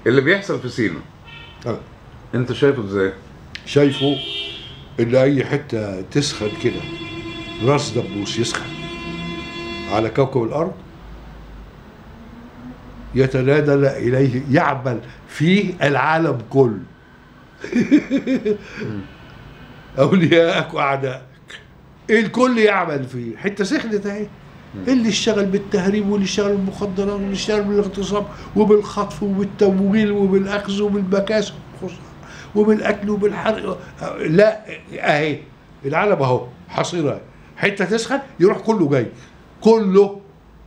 اللي بيحصل في سينا آه. انت شايفه ازاي؟ شايفه ان اي حته تسخن كده راس دبوس يسخن على كوكب الارض يتنادى اليه يعمل فيه العالم كله اولياءك واعدائك الكل يعمل فيه حته سخنت اهي اللي اشتغل بالتهريب واللي اشتغل بالمخدرات واللي اشتغل بالاغتصاب وبالخطف وبالتمويل وبالاخذ وبالمكاسب وبالقتل وبالحرق لا اهي العالم اهو حصيره أهي. حته تسخن يروح كله جاي كله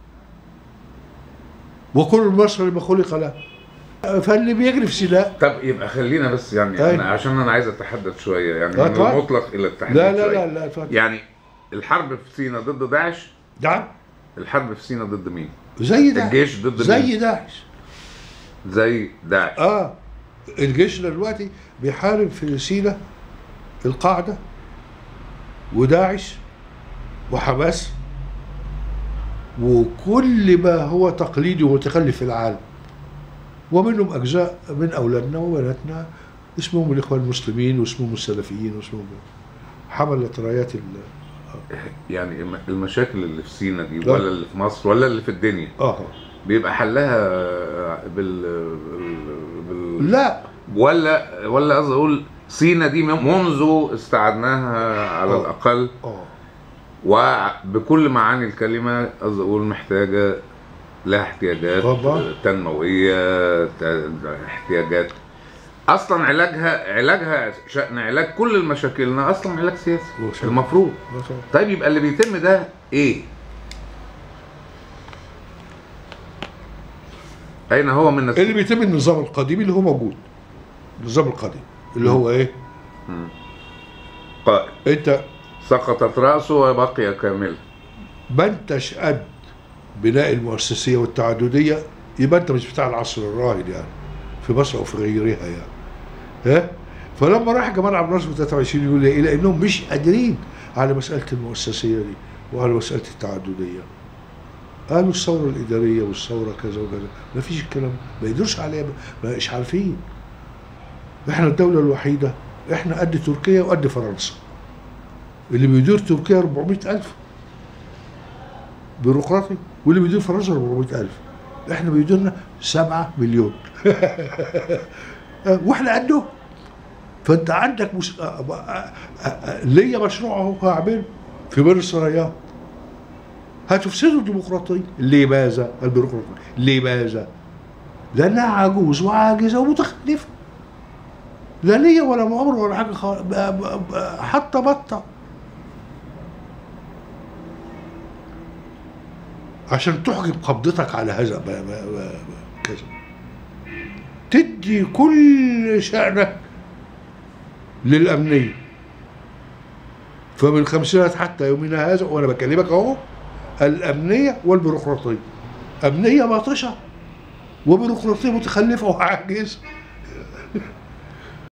وكل المصر ما خلق له فاللي بيجري في سيناء طب يبقى خلينا بس يعني أيوة. أنا عشان انا عايز اتحدث شويه يعني لا من طبعا. المطلق الى التحديد لا لا شوية. لا لا اتفضل يعني الحرب في سينا ضد داعش نعم الحرب في سينا ضد مين؟ زي داعش الجيش ضد زي مين؟ داعش زي داعش اه الجيش دلوقتي بيحارب في سينا القاعده وداعش وحماس وكل ما هو تقليدي ومتخلف في العالم ومنهم اجزاء من اولادنا وبناتنا اسمهم الاخوان المسلمين واسمهم السلفيين واسمهم حملة رايات ال يعني الم- المشاكل اللي في سينا دي لا. ولا اللي في مصر ولا اللي في الدنيا اه بيبقى حلها بال, بال... لا ولا ولا قصدي اقول سينا دي منذ استعدناها على آه. الاقل اه وبكل معاني الكلمه قصدي اقول محتاجه لها احتياجات طبعا. تنمويه ت- احتياجات اصلا علاجها علاجها شان علاج كل مشاكلنا اصلا علاج سياسي وشكراً. المفروض مثلا طيب يبقى اللي بيتم ده ايه؟ اين هو من اللي الس... بيتم النظام القديم اللي هو موجود النظام القديم اللي هو ايه قائد انت سقطت راسه وبقي كاملا ما انتش قد بناء المؤسسيه والتعدديه يبقى انت مش بتاع العصر الراهن يعني في مصر او في غيرها يعني ها فلما راح جمال عبد الناصر 23 يقول ايه لانهم مش قادرين على مساله المؤسسيه دي وعلى مساله التعدديه قالوا الثوره الاداريه والثوره كذا وكذا ما فيش الكلام ما يقدرش عليها ما مش عارفين احنا الدوله الوحيده احنا قد تركيا وقد فرنسا اللي بيدير تركيا 400 ألف بيروقراطي واللي بيدير فرنسا 400 ألف احنا بيديرنا 7 مليون واحنا قده فانت عندك مش... آه، آه، آه، آه، ليا مشروع اهو هعمله في بين السرايات هتفسدوا الديمقراطيه لماذا؟ البيروقراطيه لماذا؟ لانها عجوز وعاجزه ومتخلفه لا ليا ولا مؤامره ولا حاجه خالص حتى بطه عشان تحجب قبضتك على هذا ما ما ما ما كذا تدي كل شأنك للأمنية فمن الخمسينات حتى يومنا هذا وأنا بكلمك أهو الأمنية والبيروقراطية أمنية باطشة وبيروقراطية متخلفة وعاجزة